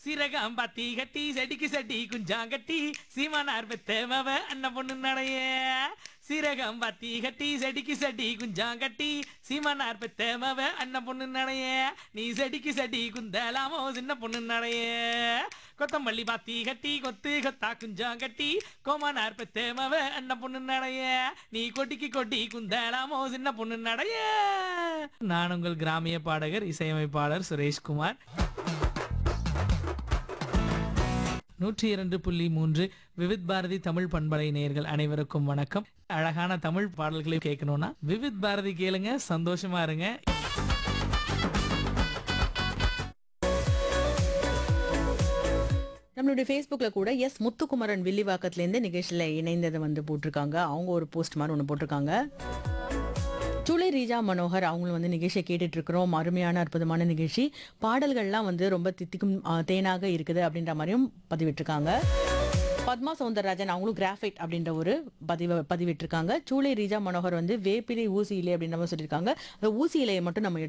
சீரகம் பாத்தி கட்டி செடிக்கு செடி குஞ்சாங்கட்டி சீமானார் பெத்தேமவ அண்ணன் பொண்ணு நடைய சீரகம் பாத்தி கட்டி செடிக்கு செடி குஞ்சாங்கட்டி சீமானார் பெத்தேமவ அண்ணன் பொண்ணு நடைய நீ செடிக்கு செடி குந்தலாமோ சின்ன பொண்ணு நடைய கொத்தமல்லி பாத்தி கட்டி கொத்து கொத்தா குஞ்சாங்கட்டி கோமானார் பெத்தேமவ அண்ணன் பொண்ணு நடைய நீ கொட்டிக்கு கொட்டி குந்தலாமோ சின்ன பொண்ணு நடைய நான் உங்கள் கிராமிய பாடகர் இசையமைப்பாளர் சுரேஷ்குமார் நூற்றி இரண்டு புள்ளி மூன்று விவித் பாரதி தமிழ் பண்பலை நேயர்கள் அனைவருக்கும் வணக்கம் அழகான தமிழ் பாடல்களை கேட்கணும்னா விவித் பாரதி கேளுங்க சந்தோஷமா இருங்க நம்மளுடைய ஃபேஸ்புக்கில் கூட எஸ் முத்துக்குமரன் வில்லிவாக்கத்துலேருந்து நிகழ்ச்சியில் இணைந்ததை வந்து போட்டிருக்காங்க அவங்க ஒரு போஸ்ட் மாதிரி ஒன்று போட்டிருக்காங்க சூளை ரீஜா மனோகர் அவங்களும் வந்து நிகழ்ச்சியை கேட்டுட்டு இருக்கிறோம் அருமையான அற்புதமான நிகழ்ச்சி பாடல்கள்லாம் வந்து ரொம்ப தித்திக்கும் ஆ, தேனாக இருக்குது அப்படின்ற மாதிரியும் பதிவிட்டிருக்காங்க பத்மா சௌந்தரராஜன் அவங்களும் கிராஃபைட் அப்படின்ற ஒரு பதிவு பதிவிட்டிருக்காங்க சூளை ரீஜா மனோகர் வந்து வேப்பிலை ஊசி இலை அப்படின்ற மாதிரி சொல்லியிருக்காங்க அந்த ஊசி இலையை மட்டும் நம்ம எடுத்து